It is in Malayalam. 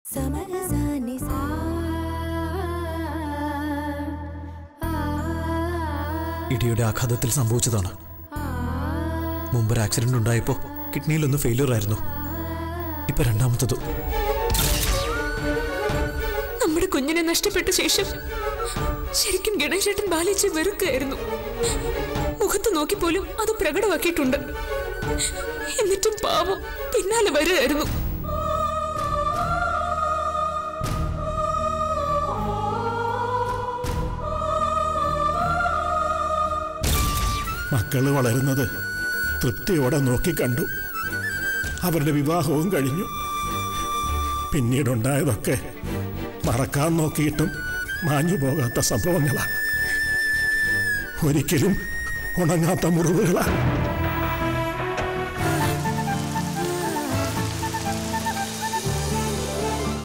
സമരസാനി സാ ഇടിയുടെ ആഘാതത്തിൽ സംഭവിച്ചതാണ് മുമ്പൊരു ആക്സിഡന്റ് ഉണ്ടായപ്പോ കിഡ്നിയിലൊന്ന് ഫെയിലിയർ ആയിരുന്നു ഇപ്പൊ രണ്ടാമത്തതും നമ്മുടെ കുഞ്ഞിനെ നഷ്ടപ്പെട്ട ശേഷം ശരിക്കും ഗണേശേട്ടൻ ബാലിച്ച് വെറുക്കായിരുന്നു മുഖത്ത് നോക്കിപ്പോലും അത് പ്രകടമാക്കിയിട്ടുണ്ട് എന്നിട്ടും പാവം പിന്നാലെ വരുമായിരുന്നു മക്കള് വളരുന്നത് തൃപ്തിയോടെ നോക്കിക്കണ്ടു അവരുടെ വിവാഹവും കഴിഞ്ഞു പിന്നീടുണ്ടായതൊക്കെ മറക്കാൻ നോക്കിയിട്ടും മാഞ്ഞു പോകാത്ത സംഭവങ്ങളാണ് ഒരിക്കലും ഉണങ്ങാത്ത മുറിവുകളാണ്